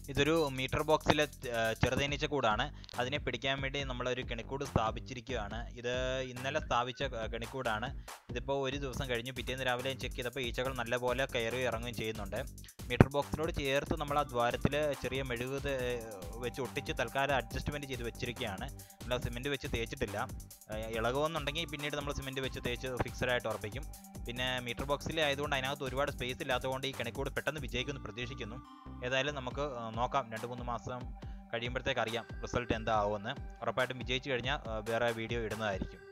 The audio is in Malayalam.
ഇതൊരു മീറ്റർ ബോക്സിലെ ഏർ, ചെറുതേനീച്ച കൂടാണ് അതിനെ പിടിക്കാൻ വേണ്ടി നമ്മളൊരു കെണിക്കൂട് സ്ഥാപിച്ചിരിക്കുകയാണ് ഇത് ഇന്നലെ സ്ഥാപിച്ച ക- കെണിക്കൂടാണ് ഇതിപ്പോൾ ഒരു ദിവസം കഴിഞ്ഞ് പിറ്റേന്ന് രാവിലെ ചെക്ക് ചെയ്തപ്പോൾ ഈച്ചകൾ നല്ലപോലെ കയറുകയും ഇറങ്ങുകയും ചെയ്യുന്നുണ്ട് മീറ്റർ ബോക്സിനോട് ചേർത്ത് നമ്മൾ ആ ദ്വാരത്തിൽ ചെറിയ മെഴുക് ത- ഏർ, വെച്ച് ഒട്ടിച്ച് തൽക്കാലം അഡ്ജസ്റ്റ്മെൻറ്റ് ചെയ്ത് വെച്ചിരിക്കുകയാണ് നമ്മൾ സിമെൻറ്റ് വെച്ച് തേച്ചിട്ടില്ല ഏർ, ഇളകുമെന്നുണ്ടെങ്കിൽ പിന്നീട് നമ്മൾ സിമെൻറ്റ് വെച്ച് തേച്ച് ഫിക്സഡ് ആയിട്ട് ഉറപ്പിക്കും പിന്നെ മീറ്റർ ബോക്സിൽ ആയതുകൊണ്ട് അതിനകത്ത് ഒരുപാട് സ്പേസ് ഇല്ലാത്തതുകൊണ്ട് ഈ കണിക്കൂട് പെട്ടെന്ന് വിജയിക്കുമെന്ന് പ്രതീക്ഷിക്കുന്നു ഏതായാലും നമുക്ക് ഏർ, നോക്കാം രണ്ട് മൂന്ന് മാസം കഴിയുമ്പോഴത്തേക്ക് അറിയാം റിസൾട്ട് എന്താവുമെന്ന് ഉറപ്പായിട്ടും വിജയിച്ചു കഴിഞ്ഞാൽ ഏർ, വേറെ വീഡിയോ ഇടുന്നതായിരിക്കും